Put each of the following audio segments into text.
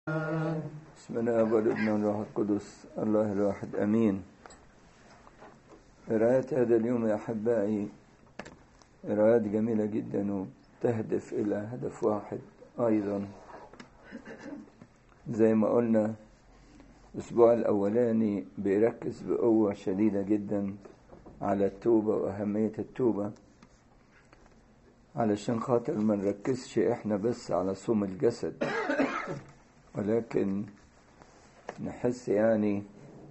بسم الله والابن والروح القدس الله الواحد امين قراءة هذا اليوم يا احبائي قراءات جميلة جدا وتهدف الى هدف واحد ايضا زي ما قلنا الاسبوع الاولاني بيركز بقوة شديدة جدا على التوبة واهمية التوبة علشان خاطر ما نركزش احنا بس على صوم الجسد ولكن نحس يعني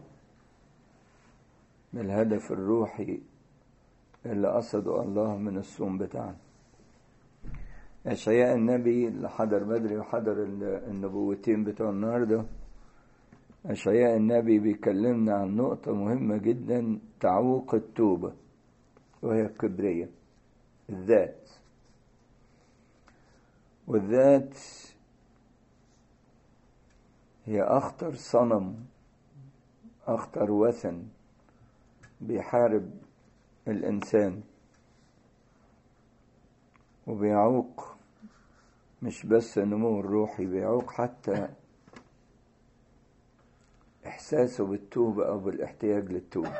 بالهدف الروحي اللي قصده الله من الصوم بتاعنا أشعياء النبي اللي حضر بدري وحضر النبوتين بتوع النهارده أشعياء النبي بيكلمنا عن نقطة مهمة جدا تعوق التوبة وهي الكبرية الذات والذات هي أخطر صنم أخطر وثن بيحارب الإنسان وبيعوق مش بس النمو الروحي بيعوق حتى إحساسه بالتوبة أو بالاحتياج للتوبة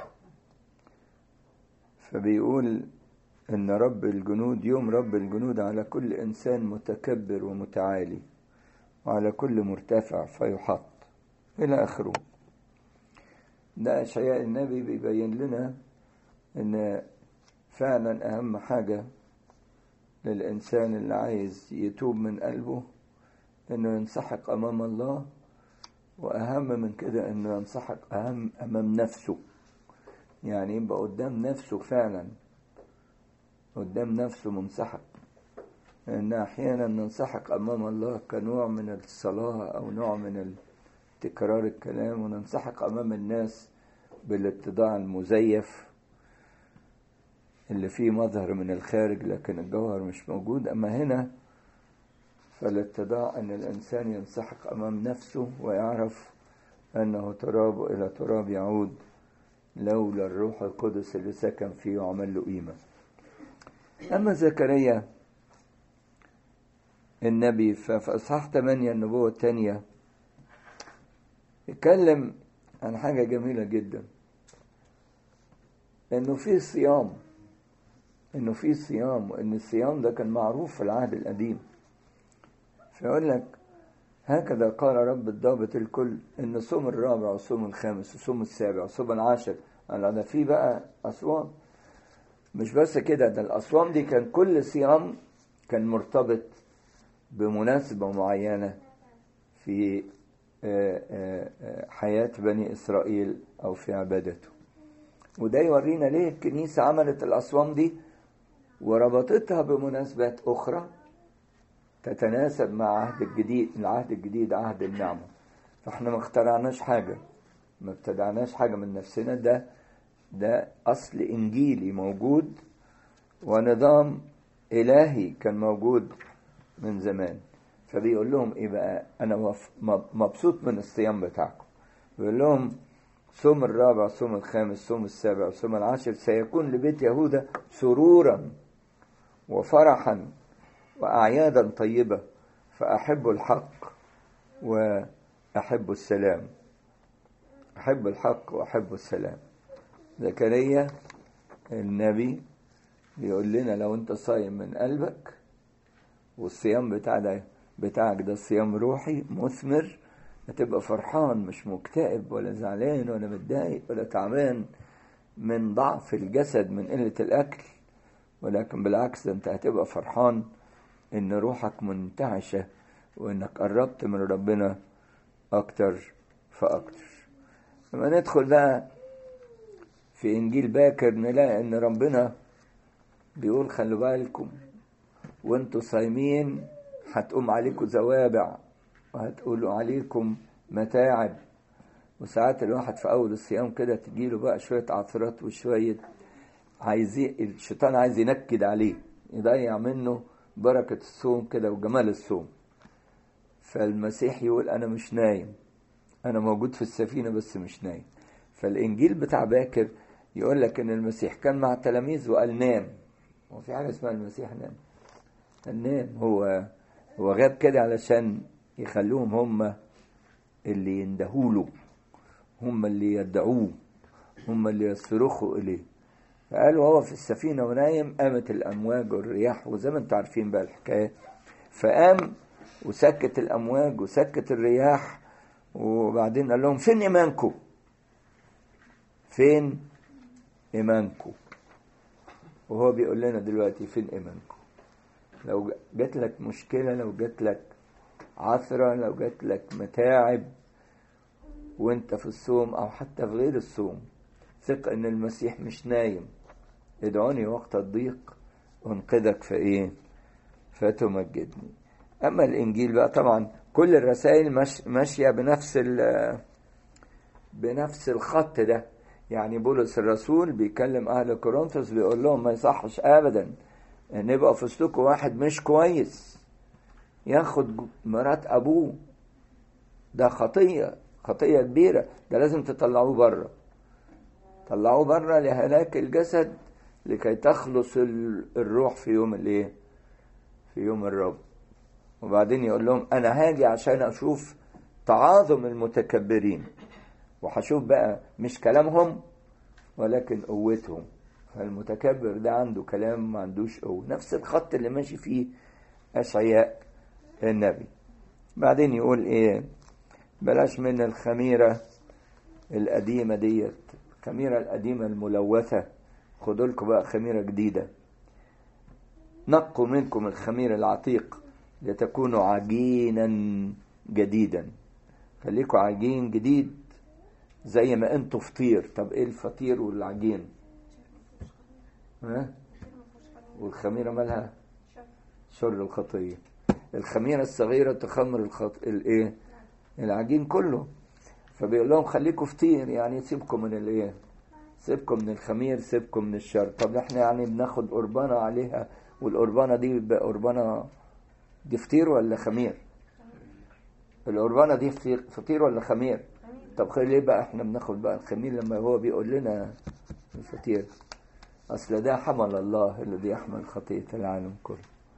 فبيقول إن رب الجنود يوم رب الجنود على كل إنسان متكبر ومتعالي وعلى كل مرتفع فيحط إلى آخره ده أشعياء النبي بيبين لنا إن فعلا أهم حاجة للإنسان اللي عايز يتوب من قلبه إنه ينسحق أمام الله وأهم من كده إنه ينسحق أهم أمام نفسه يعني يبقى قدام نفسه فعلا قدام نفسه منسحق لأن أحيانا ننسحق أمام الله كنوع من الصلاة أو نوع من تكرار الكلام وننسحق أمام الناس بالاتضاع المزيف اللي فيه مظهر من الخارج لكن الجوهر مش موجود أما هنا فالاتضاع أن الإنسان ينسحق أمام نفسه ويعرف أنه تراب إلى تراب يعود لولا الروح القدس اللي سكن فيه وعمل له قيمة أما زكريا النبي ففي اصحاح 8 النبوة الثانية يتكلم عن حاجة جميلة جدا انه في صيام انه في صيام وان الصيام ده كان معروف في العهد القديم فيقول لك هكذا قال رب الضابط الكل ان الصوم الرابع والصوم الخامس والصوم السابع والصوم العاشر انا ده في بقى اصوام مش بس كده ده الاصوام دي كان كل صيام كان مرتبط بمناسبة معينة في حياة بني إسرائيل أو في عبادته وده يورينا ليه الكنيسة عملت الأصوام دي وربطتها بمناسبات أخرى تتناسب مع عهد الجديد العهد الجديد عهد النعمة فاحنا ما اخترعناش حاجة ما ابتدعناش حاجة من نفسنا ده ده أصل إنجيلي موجود ونظام إلهي كان موجود من زمان فبيقول لهم ايه بقى انا مبسوط من الصيام بتاعكم بيقول لهم صوم الرابع صوم الخامس صوم السابع صوم العاشر سيكون لبيت يهوذا سرورا وفرحا واعيادا طيبه فاحب الحق واحب السلام احب الحق واحب السلام زكريا النبي بيقول لنا لو انت صايم من قلبك والصيام بتاع ده بتاعك ده صيام روحي مثمر هتبقى فرحان مش مكتئب ولا زعلان ولا متضايق ولا تعبان من ضعف الجسد من قلة الأكل ولكن بالعكس ده أنت هتبقى فرحان إن روحك منتعشة وإنك قربت من ربنا أكتر فأكتر لما ندخل بقى في إنجيل باكر نلاقي إن ربنا بيقول خلوا بالكم وانتوا صايمين هتقوم عليكم زوابع وهتقولوا عليكم متاعب وساعات الواحد في اول الصيام كده تجيله بقى شويه عثرات وشويه عايز الشيطان عايز ينكد عليه يضيع منه بركه الصوم كده وجمال الصوم فالمسيح يقول انا مش نايم انا موجود في السفينه بس مش نايم فالانجيل بتاع باكر يقول لك ان المسيح كان مع التلاميذ وقال نام وفي حاجه اسمها المسيح نام النام هو هو غاب كده علشان يخلوهم هم اللي يندهوله هم اللي يدعوه هم اللي يصرخوا إليه فقال وهو في السفينة ونايم قامت الأمواج والرياح وزي ما انتم عارفين بقى الحكاية فقام وسكت الأمواج وسكت الرياح وبعدين قال لهم فين إيمانكم فين إيمانكم وهو بيقول لنا دلوقتي فين إيمانكم لو جات لك مشكلة لو جات لك عثرة لو جات لك متاعب وانت في الصوم او حتى في غير الصوم ثق ان المسيح مش نايم ادعوني وقت الضيق انقذك فايه فتمجدني اما الانجيل بقى طبعا كل الرسائل مش ماشيه بنفس بنفس الخط ده يعني بولس الرسول بيكلم اهل كورنثوس بيقول لهم ما يصحش ابدا ان يبقى في وسطكم واحد مش كويس ياخد مرات ابوه ده خطيه خطيه كبيره ده لازم تطلعوه بره طلعوه بره لهلاك الجسد لكي تخلص الروح في يوم الايه في يوم الرب وبعدين يقول لهم انا هاجي عشان اشوف تعاظم المتكبرين وهشوف بقى مش كلامهم ولكن قوتهم فالمتكبر ده عنده كلام ما عندوش قوه نفس الخط اللي ماشي فيه اشعياء النبي بعدين يقول ايه بلاش من الخميرة القديمة ديت الخميرة القديمة الملوثة خدوا لكم بقى خميرة جديدة نقوا منكم الخمير العتيق لتكونوا عجينا جديدا خليكوا عجين جديد زي ما انتوا فطير طب ايه الفطير والعجين ها والخميرة مالها شر الخطية الخميرة الصغيرة تخمر الخط... الايه العجين كله فبيقول لهم خليكم فطير يعني سيبكم من الايه سيبكم من الخمير سيبكم من الشر طب احنا يعني بناخد قربانة عليها والقربانة دي بقى قربانة دي فطير ولا خمير القربانة دي فطير, فطير ولا خمير طب ليه بقى احنا بناخد بقى الخمير لما هو بيقول لنا الفطير اصل ده حمل الله الذي يحمل خطية العالم كله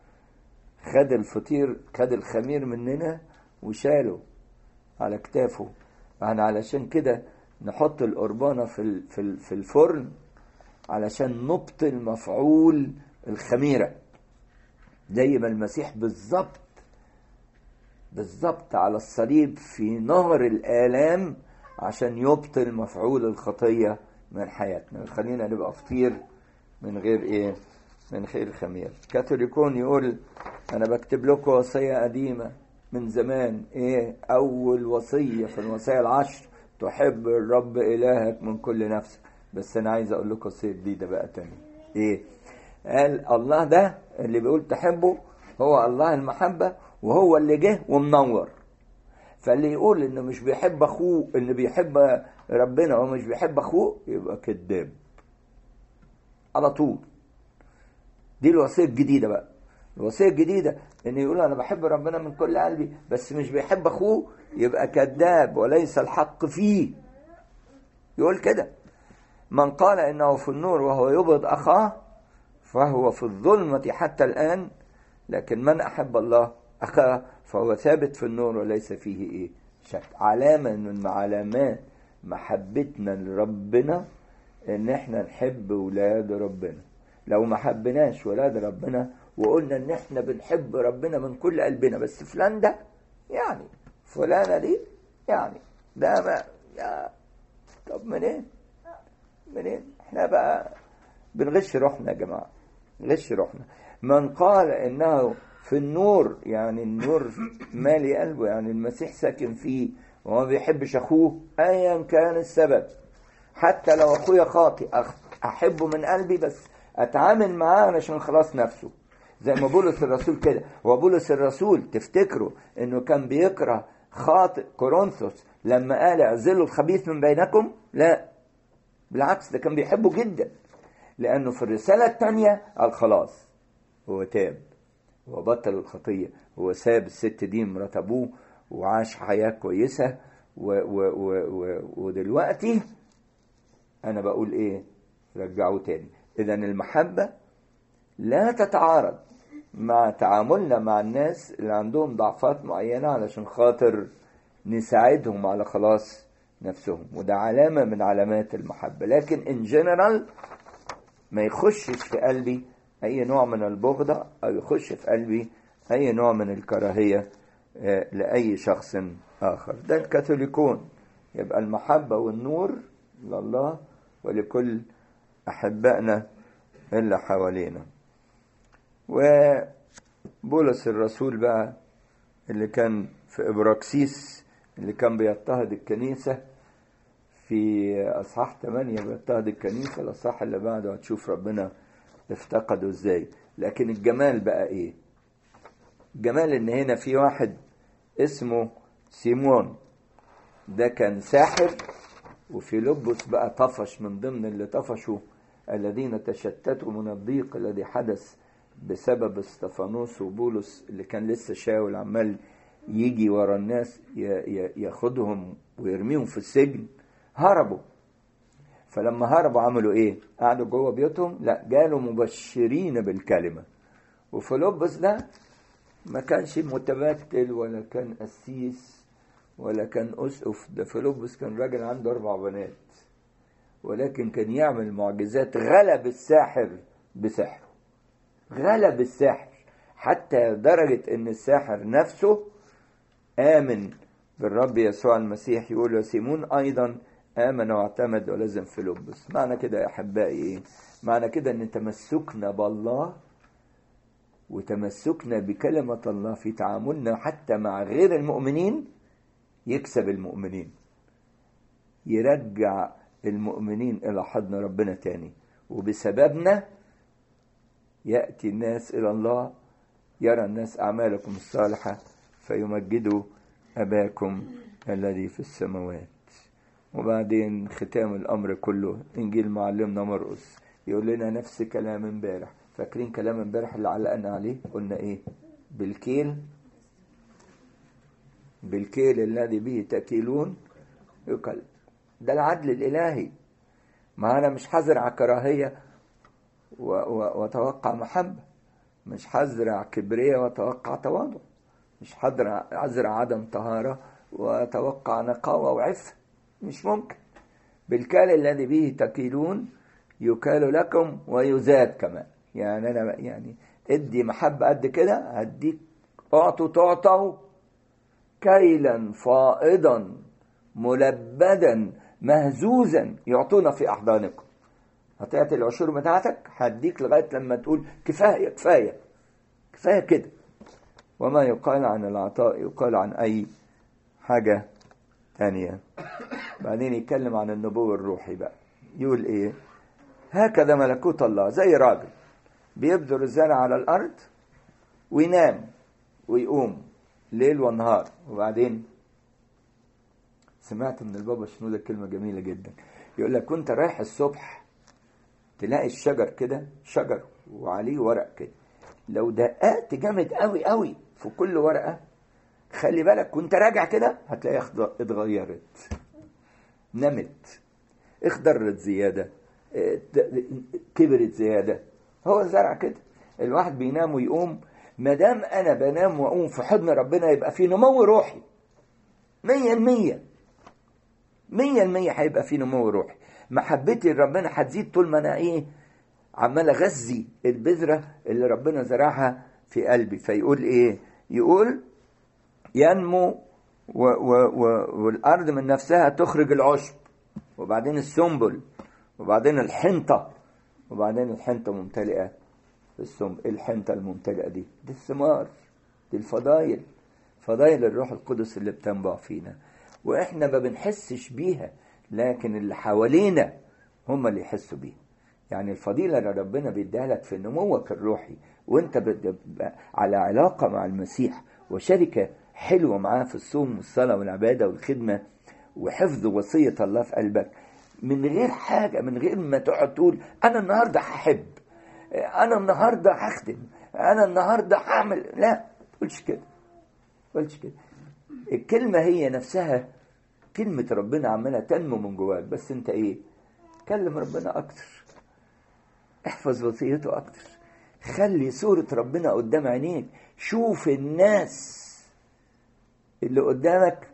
خد الفطير خد الخمير مننا وشاله على كتافه يعني علشان كده نحط القربانة في في في الفرن علشان نبطل مفعول الخميرة زي ما المسيح بالظبط بالظبط على الصليب في نهر الآلام عشان يبطل مفعول الخطية من حياتنا خلينا نبقى فطير من غير ايه من غير خمير كاثوليكون يقول انا بكتب لكم وصية قديمة من زمان ايه اول وصية في الوصايا العشر تحب الرب الهك من كل نفسك بس انا عايز اقول لكم وصية جديدة بقى تاني ايه قال الله ده اللي بيقول تحبه هو الله المحبة وهو اللي جه ومنور فاللي يقول انه مش بيحب اخوه ان بيحب ربنا ومش بيحب اخوه يبقى كذاب على طول دي الوصيه الجديده بقى الوصيه الجديده ان يقول انا بحب ربنا من كل قلبي بس مش بيحب اخوه يبقى كذاب وليس الحق فيه يقول كده من قال انه في النور وهو يبغض اخاه فهو في الظلمه حتى الان لكن من احب الله اخاه فهو ثابت في النور وليس فيه ايه شك علامه من علامات محبتنا لربنا ان احنا نحب ولاد ربنا لو ما حبناش ولاد ربنا وقلنا ان احنا بنحب ربنا من كل قلبنا بس فلان ده يعني فلانة دي يعني ده ما يا طب منين منين احنا بقى بنغش روحنا يا جماعة نغش روحنا من قال انه في النور يعني النور مالي قلبه يعني المسيح ساكن فيه وما بيحبش اخوه ايا كان السبب حتى لو اخويا خاطئ احبه من قلبي بس اتعامل معاه علشان خلاص نفسه زي ما بولس الرسول كده هو بولس الرسول تفتكروا انه كان بيكره خاطئ كورنثوس لما قال اعزلوا الخبيث من بينكم لا بالعكس ده كان بيحبه جدا لانه في الرساله الثانيه قال خلاص هو تاب هو بطل الخطيه هو ساب الست دي مرات ابوه وعاش حياه كويسه و و و و ودلوقتي انا بقول ايه رجعوه تاني اذا المحبه لا تتعارض مع تعاملنا مع الناس اللي عندهم ضعفات معينه علشان خاطر نساعدهم على خلاص نفسهم وده علامة من علامات المحبة لكن ان جنرال ما يخشش في قلبي اي نوع من البغضة او يخش في قلبي اي نوع من الكراهية لأي شخص آخر ده الكاثوليكون يبقى المحبة والنور لله ولكل أحبائنا اللي حوالينا وبولس الرسول بقى اللي كان في إبراكسيس اللي كان بيضطهد الكنيسة في أصحاح 8 بيضطهد الكنيسة الأصحاح اللي بعده هتشوف ربنا افتقده ازاي لكن الجمال بقى ايه الجمال ان هنا في واحد اسمه سيمون ده كان ساحر وفيلبس بقى طفش من ضمن اللي طفشوا الذين تشتتوا من الضيق الذي حدث بسبب استفانوس وبولس اللي كان لسه شاول عمال يجي ورا الناس ياخدهم ويرميهم في السجن هربوا فلما هربوا عملوا ايه قعدوا جوه بيوتهم لا جالوا مبشرين بالكلمة وفيلبس ده ما كانش متبتل ولا كان قسيس ولا كان أسقف ده فيلبس كان راجل عنده أربع بنات ولكن كان يعمل معجزات غلب الساحر بسحره غلب الساحر حتى درجة إن الساحر نفسه آمن بالرب يسوع المسيح يقول وسيمون أيضا آمن واعتمد ولازم فيلبس معنى كده يا أحبائي إيه؟ معنى كده إن تمسكنا بالله وتمسكنا بكلمة الله في تعاملنا حتى مع غير المؤمنين يكسب المؤمنين يرجع المؤمنين إلى حضن ربنا تاني وبسببنا يأتي الناس إلى الله يرى الناس أعمالكم الصالحة فيمجدوا أباكم الذي في السماوات وبعدين ختام الأمر كله إنجيل معلمنا مرقس يقول لنا نفس كلام امبارح فاكرين كلام امبارح اللي علقنا عليه قلنا ايه بالكيل بالكيل الذي به تكيلون يقل ده العدل الإلهي ما أنا مش هزرع كراهية وأتوقع محبة مش هزرع كبرية وأتوقع تواضع مش هزرع عدم طهارة وأتوقع نقاوة وعفة مش ممكن بالكال الذي به تكيلون يكال لكم ويزاد كمان يعني أنا يعني ادي محبة قد كده هديك اعطوا تعطوا كيلا فائضا ملبدا مهزوزا يعطونا في أحضانكم هتعطي العشور بتاعتك هديك لغاية لما تقول كفاية كفاية كفاية كده وما يقال عن العطاء يقال عن أي حاجة تانية بعدين يتكلم عن النبوة الروحي بقى يقول ايه هكذا ملكوت الله زي راجل بيبذر الزرع على الأرض وينام ويقوم ليل ونهار وبعدين سمعت من البابا شنودة كلمة جميلة جدا يقول لك كنت رايح الصبح تلاقي الشجر كده شجر وعليه ورق كده لو دققت جامد قوي قوي في كل ورقة خلي بالك كنت راجع كده هتلاقيها اتغيرت نمت اخضرت زيادة كبرت زيادة هو زرع كده الواحد بينام ويقوم ما دام انا بنام واقوم في حضن ربنا يبقى في نمو روحي مية المية مية المية هيبقى في نمو روحي محبتي لربنا هتزيد طول ما انا ايه عمال اغذي البذرة اللي ربنا زرعها في قلبي فيقول ايه يقول ينمو و و و والارض من نفسها تخرج العشب وبعدين السنبل وبعدين الحنطة وبعدين الحنطة ممتلئة بالسم الحنطة الممتلئة دي دي الثمار دي الفضايل فضايل الروح القدس اللي بتنبع فينا واحنا ما بنحسش بيها لكن اللي حوالينا هم اللي يحسوا بيها يعني الفضيلة اللي ربنا بيديها لك في نموك الروحي وانت على علاقة مع المسيح وشركة حلوة معاه في الصوم والصلاة والعبادة والخدمة وحفظ وصية الله في قلبك من غير حاجة من غير ما تقعد تقول أنا النهاردة هحب أنا النهاردة هخدم أنا النهاردة هعمل لا تقولش كده تقولش كده الكلمة هي نفسها كلمة ربنا عمالة تنمو من جواك بس أنت إيه كلم ربنا أكتر احفظ وصيته أكتر خلي صورة ربنا قدام عينيك شوف الناس اللي قدامك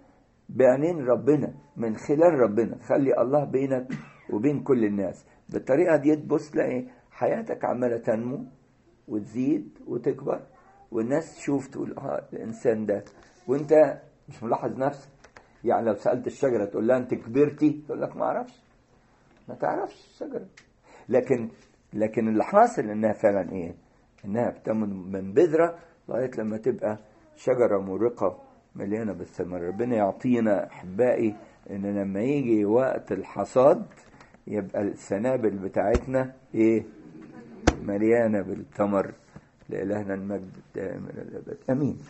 بعينين ربنا من خلال ربنا خلي الله بينك وبين كل الناس بالطريقة دي تبص تلاقي حياتك عمالة تنمو وتزيد وتكبر والناس تشوف تقول اه الانسان ده وانت مش ملاحظ نفسك يعني لو سالت الشجره تقول لها انت كبرتي تقول لك ما اعرفش ما تعرفش الشجره لكن لكن اللي حاصل انها فعلا ايه انها بتمن من بذره لغايه لما تبقى شجره مرقه مليانه بالثمر ربنا يعطينا احبائي ان لما يجي وقت الحصاد يبقى السنابل بتاعتنا ايه مليانه بالثمر لإلهنا المجد الدائم إلى الأبد أمين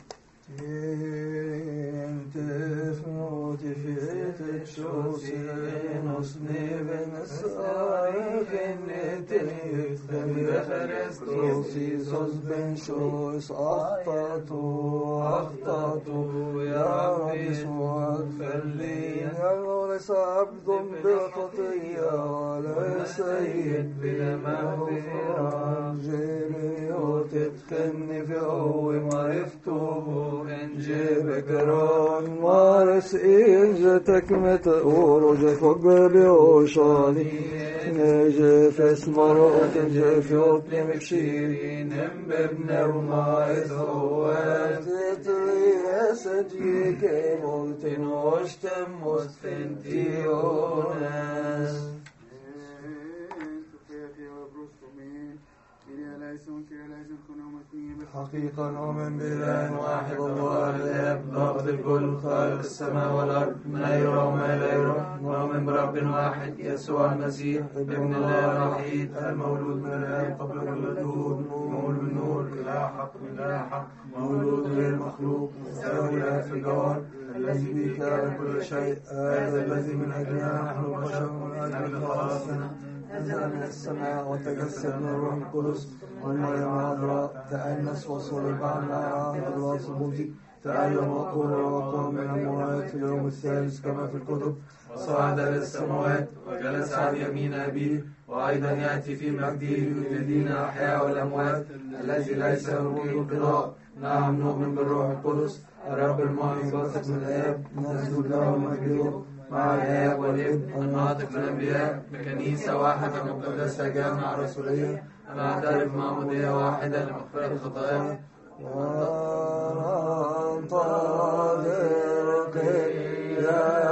عبد بالخطية على سيد بلا مغفرة تتخني في قوة ما يفتوه انجيب قران مارس إنجتك متقول جفق بيوشاني نجي في اسمرات نجي في وطني مكشيرين بابن وما إذوات تتري سجيك ملتن واشتم مستنتي وناس حقيقة نؤمن بإله واحد الله الآب ضابط الكل خالق السماء والأرض ما يرى وما لا يرى نؤمن برب واحد يسوع المسيح ابن الله الوحيد المولود من الآب قبل كل الدهور نور من نور إله حق من إله حق مولود غير مخلوق مستوي في الجوهر الذي به كان كل شيء هذا الذي من أجلنا نحن البشر من أجل خلاصنا نزل من السماء وتجسد من الروح القدس والمريم العذراء تأنس وصلب عنا الله صبوتي تألم وقول وقام من الأموات في اليوم الثالث كما في الكتب وصعد إلى السماوات وجلس عن يمين أبيه وأيضا يأتي في مجده ليدين الأحياء والأموات الذي ليس له انقضاء نعم نؤمن بالروح القدس الرب المعين بثق من الآب نسجد له ونمجده مع الآب والابن الناطق بالأنبياء بكنيسة واحدة مقدسة جامعة رسولية نعترف معمودية واحدة لمغفرة الخطايا وننتظر قيامة